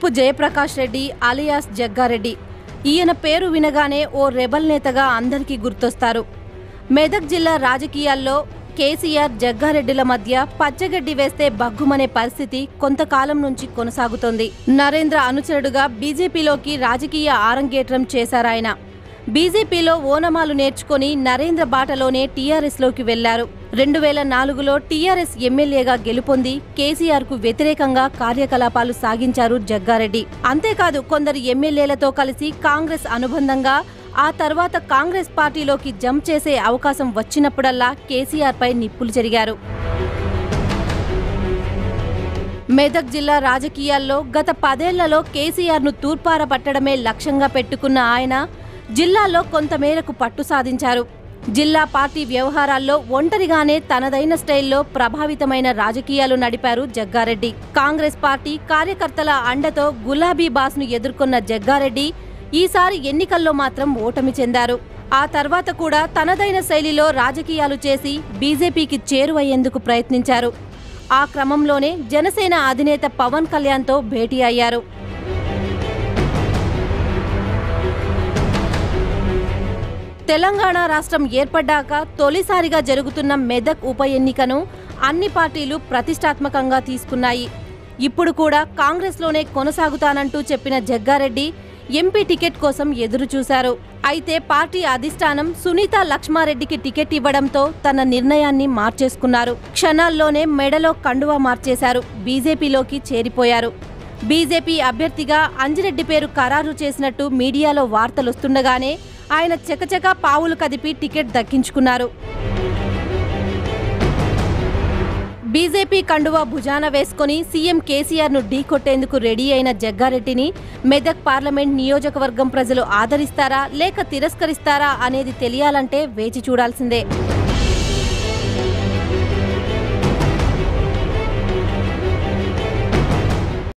తురుపు Jayaprakash Reddy alias Jaggareddy ఈయన పేరు వినగానే ఓ రెబల్ నేతగా అందరికీ గుర్తొస్తారు మెదక్ జిల్లా రాజకీయాల్లో కేసీఆర్ జగ్గారెడ్డిల మధ్య పచ్చగడ్డి వేస్తే బగ్గుమనే పరిస్థితి కొంతకాలం నుంచి కొనసాగుతోంది నరేంద్ర అనుచరుడుగా బీజేపీలోకి రాజకీయ ఆరంగేట్రం చేశారాయన బీజేపీలో ఓనమాలు నేర్చుకొని నరేంద్ర బాటలోనే టీఆర్ఎస్లోకి వెళ్లారు రెండు వేల నాలుగులో టీఆర్ఎస్ ఎమ్మెల్యేగా గెలుపొంది కేసీఆర్కు వ్యతిరేకంగా కార్యకలాపాలు సాగించారు జగ్గారెడ్డి అంతేకాదు కొందరు ఎమ్మెల్యేలతో కలిసి కాంగ్రెస్ అనుబంధంగా ఆ తర్వాత కాంగ్రెస్ పార్టీలోకి జంప్ చేసే అవకాశం వచ్చినప్పుడల్లా కేసీఆర్పై నిప్పులు చెరిగారు మెదక్ జిల్లా రాజకీయాల్లో గత పదేళ్లలో కేసీఆర్ను తూర్పార పట్టడమే లక్ష్యంగా పెట్టుకున్న ఆయన జిల్లాలో కొంతమేరకు పట్టు సాధించారు జిల్లా పార్టీ వ్యవహారాల్లో ఒంటరిగానే తనదైన స్టైల్లో ప్రభావితమైన రాజకీయాలు నడిపారు జగ్గారెడ్డి కాంగ్రెస్ పార్టీ కార్యకర్తల అండతో గులాబీ బాస్ను ఎదుర్కొన్న జగ్గారెడ్డి ఈసారి ఎన్నికల్లో మాత్రం ఓటమి చెందారు ఆ తర్వాత కూడా తనదైన శైలిలో రాజకీయాలు చేసి బీజేపీకి చేరువయ్యేందుకు ప్రయత్నించారు ఆ క్రమంలోనే జనసేన అధినేత పవన్ కళ్యాణ్తో భేటీ అయ్యారు తెలంగాణ రాష్ట్రం ఏర్పడ్డాక తొలిసారిగా జరుగుతున్న మెదక్ ఉప ఎన్నికను అన్ని పార్టీలు ప్రతిష్టాత్మకంగా తీసుకున్నాయి ఇప్పుడు కూడా కాంగ్రెస్లోనే కొనసాగుతానంటూ చెప్పిన జగ్గారెడ్డి ఎంపీ టికెట్ కోసం ఎదురుచూశారు అయితే పార్టీ అధిష్టానం సునీత లక్ష్మారెడ్డికి టికెట్ ఇవ్వడంతో తన నిర్ణయాన్ని మార్చేసుకున్నారు క్షణాల్లోనే మెడలో కండువా మార్చేశారు బీజేపీలోకి చేరిపోయారు బీజేపీ అభ్యర్థిగా అంజిరెడ్డి పేరు ఖరారు చేసినట్టు మీడియాలో వార్తలొస్తుండగానే ఆయన చకచకా పావులు కదిపి టికెట్ దక్కించుకున్నారు బీజేపీ కండువా భుజాన వేసుకుని సీఎం కేసీఆర్ను ఢీకొట్టేందుకు రెడీ అయిన జగ్గారెడ్డిని మెదక్ పార్లమెంట్ నియోజకవర్గం ప్రజలు ఆదరిస్తారా లేక తిరస్కరిస్తారా అనేది తెలియాలంటే వేచి చూడాల్సిందే